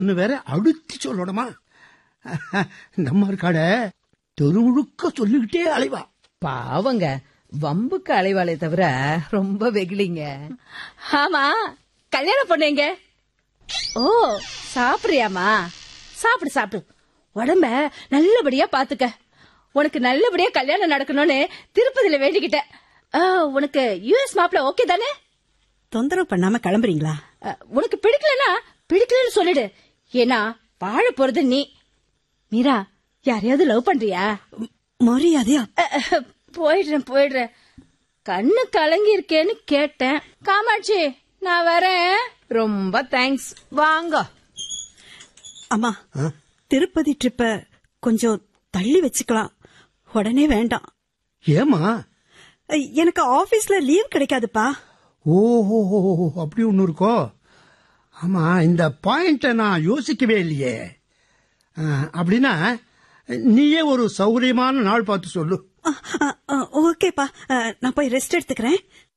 இன்னும் வேற அழுத்தி சொல்லணுமா நம்ம இருக்காட தெருமுழுக்க சொல்லிக்கிட்டே அலைவா பாவங்க வம்புக்கு அலைவாளே தவிர ரொம்ப வெகுளிங்க ஆமா கல்யாணம் பொண்ணுங்க ஓ சாப்பிடுறியாமா சாப்பிடு சாப்பிடு உடம்ப நல்லபடியா பாத்துக்க உனக்கு நல்லபடியா கல்யாணம் நடக்கணும்னு திருப்பதியில வேண்டிக்கிட்டேன் ஆ, உனக்கு யூஎஸ் மாப்பிள்ள ஓகே தானே தொந்தரவு பண்ணாம கிளம்புறீங்களா அ, உனக்கு பிடிக்கலனா பிடிக்கலன்னு சொல்லிடு ஏன்னா வாழ போறது நீ மீரா யாரையாவது லவ் பண்றியா மரியாதையா அ, அ, போயிடுறேன் போயிடுறேன் கண்ணு கலங்கி இருக்கேன்னு கேட்டேன் காமாட்சி நான் வரேன் ரொம்ப தேங்க்ஸ் வாங்க அம்மா திருப்பதி ட்ரிப்ப கொஞ்சம் தள்ளி வச்சுக்கலாம் உடனே வேண்டாம் ஏமா அஹ், எனக்கு ஆபீஸ்ல லீவ் கிடைக்காதுப்பா ஓஹோ அப்படி ஒண்ணு இருக்கோ ஆமா இந்த பாயிண்ட நான் யோசிக்கவே இல்லையே ஆ, அப்படின்னா நீயே ஒரு சௌகரியமான நாள் பார்த்து சொல்லு அஹ், அஹ், அஹ், ஓகேப்பா அஹ், நான் போய் ரெஸ்ட் எடுத்துக்கிறேன்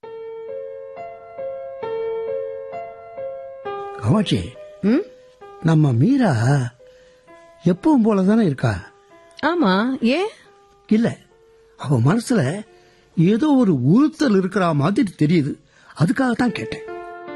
காமாட்சி ம்? நம்ம மீரா எப்பவும் போலதானே இருக்கா ஆமா ஏன் இல்ல அவ மனசுல ஏதோ ஒரு உறுத்தல் இருக்கிற மாதிரி தெரியுது அதுக்காக தான் கேட்டேன்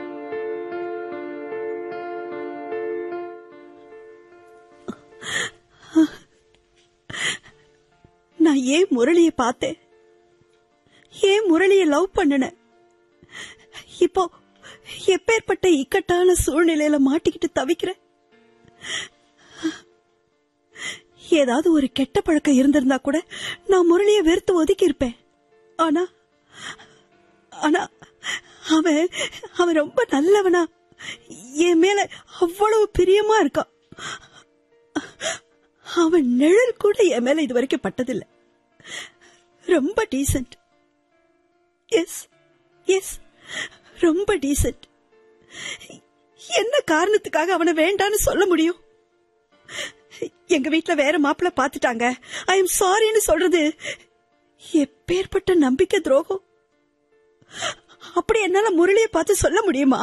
நான் ஏன் முரளிய பார்த்தேன் ஏன் முரளிய லவ் பண்ணுனேன் இப்போ எப்பேற்பட்ட இக்கட்டான சூழ்நிலையில மாட்டிக்கிட்டு தவிக்கிறேன் ஏதாவது ஒரு கெட்ட பழக்கம் இருந்திருந்தா கூட நான் முரளிய வெறுத்து ஒதுக்கி இருப்பேன் ஆனா ஆனா அவன் அவன் ரொம்ப நல்லவனா என் மேல அவ்வளவு பிரியமா இருக்கான் அவன் நிழல் கூட என் மேல இது வரைக்கும் பட்டதில்ல ரொம்ப டீசென்ட் எஸ் எஸ் ரொம்ப டீசென்ட் என்ன காரணத்துக்காக அவனை வேண்டான்னு சொல்ல முடியும் எங்க வீட்ல வேற மாப்பிள்ள பாத்துட்டாங்க ஐ எம் சாரின்னு சொல்றது எப்பேற்பட்ட நம்பிக்கை துரோகம் அப்படி என்னால முரளிய பார்த்து சொல்ல முடியுமா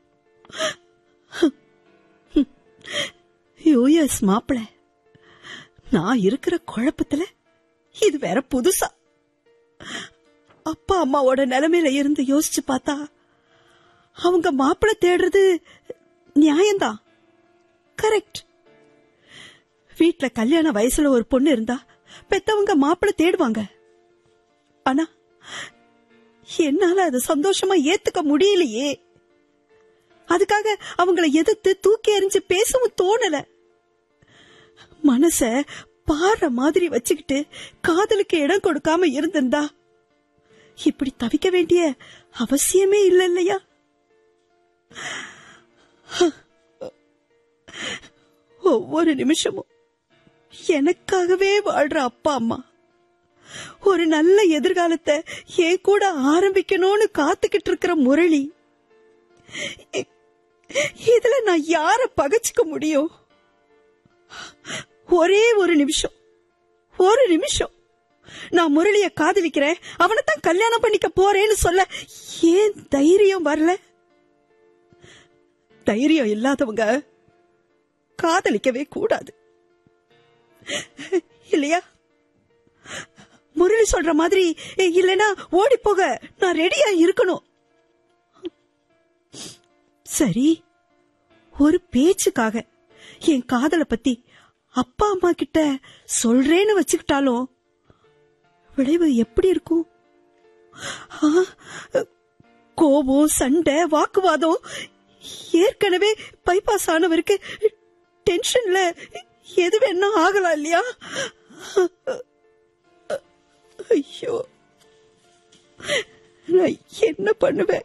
யூஎஸ் மாப்பிள்ள நான் இருக்கிற குழப்பத்துல இது வேற புதுசா அப்பா அம்மாவோட நிலைமையில இருந்து யோசிச்சு பார்த்தா அவங்க மாப்பிள்ளை தேடுறது நியாயம்தான் கரெக்ட் வீட்ல கல்யாண வயசுல ஒரு பொண்ணு இருந்தா பெத்தவங்க மாப்பிள்ளை தேடுவாங்க ஆனா என்னால அதை சந்தோஷமா ஏத்துக்க முடியலையே அதுக்காக அவங்கள எதிர்த்து தூக்கி எறிஞ்சு பேசவும் தோணல மனச பாற மாதிரி வச்சுக்கிட்டு காதலுக்கு இடம் கொடுக்காம இருந்திருந்தா இப்படி தவிக்க வேண்டிய அவசியமே இல்ல இல்லையா ஒவ்வொரு நிமிஷமும் எனக்காகவே வாழ்ற அப்பா அம்மா ஒரு நல்ல எதிர்காலத்தை என் கூட ஆரம்பிக்கணும்னு காத்துக்கிட்டு இருக்கிற முரளி இ- இதுல நான் யார பகச்சுக்க முடியும் ஒரே ஒரு நிமிஷம் ஒரு நிமிஷம் நான் முரளிய காதலிக்கிறேன் அவனைத்தான் கல்யாணம் பண்ணிக்க போறேன்னு சொல்ல ஏன் தைரியம் வரல தைரியம் இல்லாதவங்க காதலிக்கவே கூடாது இல்லையா முரளி சொல்ற மாதிரி இல்லைன்னா ஓடி போக நான் ரெடியா இருக்கணும் சரி ஒரு பேச்சுக்காக என் காதலை பத்தி அப்பா அம்மா கிட்ட சொல்றேன்னு வச்சுக்கிட்டாலும் விளைவு எப்படி இருக்கும் ஆ, கோபம் சண்டை வாக்குவாதம் ஏற்கனவே பைபாஸ் ஆனவருக்கு டென்ஷன்ல எது வேணா ஆகலாம் இல்லையா ஐயோ நான் என்ன பண்ணுவேன்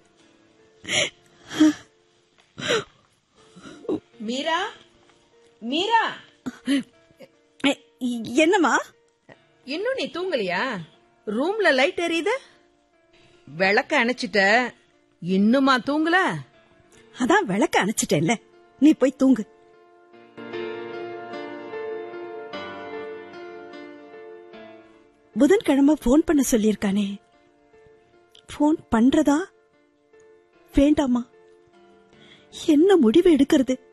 மீரா மீரா எ, என்னம்மா இன்னும் நீ தூங்கலையா ரூம்ல லைட் எரியுது விளக்க அணைச்சிட்ட இன்னுமா தூங்கல அதான் விளக்க அணைச்சிட்டேன்ல நீ போய் தூங்கு புதன்கிழமை ஃபோன் பண்ண சொல்லியிருக்கானே ஃபோன் பண்றதா வேண்டாமா என்ன முடிவு எடுக்கிறது